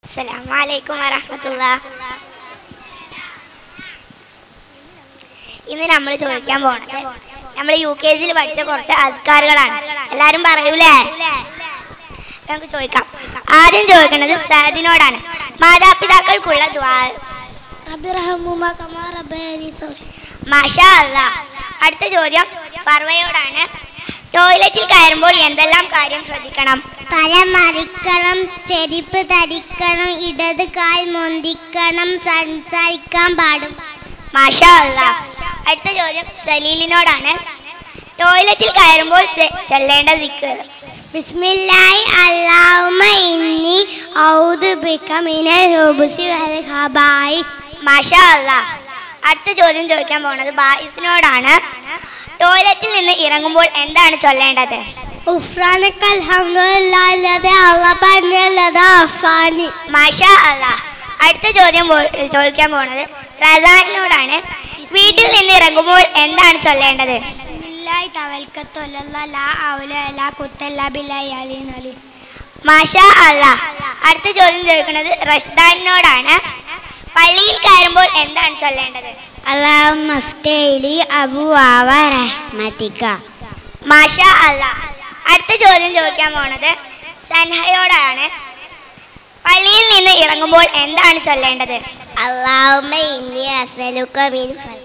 അസ്സലാമലൈക്കും വറഹമത്തുള്ള ഇന്ന് നമ്മൾ ചോദിക്കാൻ പോണത് നമ്മൾ യു കെ ജിയിൽ പഠിച്ച കുറച്ച് അസ്കാറുകളാണ് എല്ലാരും പറയൂലേ നമുക്ക് ചോദിക്കാം ആദ്യം ചോദിക്കുന്നത് സാദിനോടാണ് മാതാപിതാക്കൾക്കുള്ള ദ്വാ മാഷാ അല്ലാ അടുത്ത ചോദ്യം ഫർവയോടാണ് ടോയ്ലറ്റിൽ കയറുമ്പോൾ എന്തെല്ലാം കാര്യം ശ്രദ്ധിക്കണം തല മറിക്കണം ചെരുപ്പ് ധരിക്കണം ഇടത് കാൽ മൊന്തിക്കണം സംസാരിക്കാൻ പാടും മാഷാ അല്ലാ അടുത്ത ചോദ്യം സലീലിനോടാണ് ടോയ്ലറ്റിൽ കയറുമ്പോൾ ചെ- ചെല്ലേണ്ട ദിക്കർ ബിസ്മില്ലാഹി അല്ലാഹുമ്മ ഇന്നി ഔദു ബിക മിനൽ റുബ്സി വൽ ഖബായിസ് മാഷാ അല്ലാ അടുത്ത ചോദ്യം ചോദിക്കാൻ പോണത് ബായിസിനോടാണ് ടോയ്ലറ്റിൽ നിന്ന് ഇറങ്ങുമ്പോൾ എന്താണ് ചൊല്ലേണ്ടത് ഉഫ്രാനക അൽഹംദുലില്ലാഹി അല്ലദി അള്ളബനല്ലദ അഫാനി മാഷാ അല്ലാ അടുത്ത ചോദ്യം പോ- ചോദിക്കാൻ പോണത് റസാനിനോടാണ് വീട്ടിൽ നിന്ന് ഇറങ്ങുമ്പോൾ എന്താണ് ചൊല്ലേണ്ടത് ബിസ്മില്ലാഹി തവൽക്കത്തു അലല്ലാഹ് ലാ ഔല ലാ ഖുവത ബില്ലാഹി അലിയിൽ അലീം മാഷാ അല്ലാ അടുത്ത ചോദ്യം ചോദിക്കുന്നത് റഷ്ദാനിനോടാണ് പള്ളിയിൽ കയറുമ്പോൾ എന്താണ് ചൊല്ലേണ്ടത് اللهم افتح لي أبواب رحمتك മാഷാ അല്ലാ അടുത്ത ചോദ്യം ചോദിക്കാൻ പോണത് സൻഹയോടാണ് പള്ളിയിൽ നിന്ന് ഇറങ്ങുമ്പോൾ എന്താണ് ചൊല്ലേണ്ടത് اللهم إني أسألك من فضلك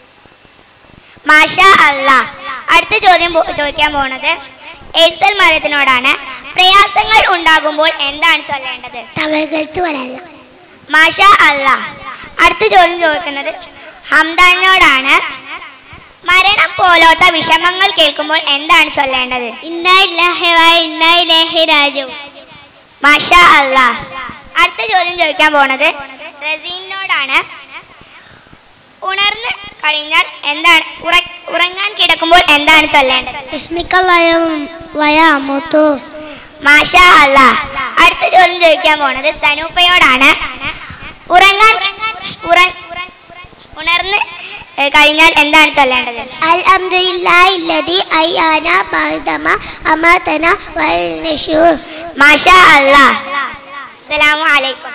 മാഷാ അല്ലാ അടുത്ത ചോദ്യം പോ- ചോദിക്കാൻ പോണത് എയ്സൽ മരത്തിനോടാണ് പ്രയാസങ്ങൾ ഉണ്ടാകുമ്പോൾ എന്താണ് ചൊല്ലേണ്ടത് توكلت على الله മാഷാ അല്ലാ അടുത്ത ചോദ്യം ചോദിക്കുന്നത് ഹംദാനോടാണ് മരണം പോലോത്ത വിഷമങ്ങൾ കേൾക്കുമ്പോൾ എന്താണ് ചൊല്ലേണ്ടത് إنا لله وإنا إليه راجعون മാഷാ അല്ലാ അടുത്ത ചോദ്യം ചോദിക്കാൻ പോണത് റസീനോടാണ് ഉണർന്ന് കഴിഞ്ഞാൽ എന്താണ് ഉറ- ഉറങ്ങാൻ കിടക്കുമ്പോൾ എന്താണ് ചൊല്ലേണ്ടത് بسمك الله ويموت മാഷാ അല്ലാ അടുത്ത ചോദ്യം ചോദിക്കാൻ പോണത് സനൂഫയോടാണ് ഉറങ്ങാൻ ഉറ- ഉണർന്ന് ഏ, കഴിഞ്ഞാൽ എന്താണ് ചൊല്ലേണ്ടത് الحمد لله الذي أحيانا بعدما أماتنا والنشور മാഷാ അല്ലാ അസ്സലാമു അലൈക്കും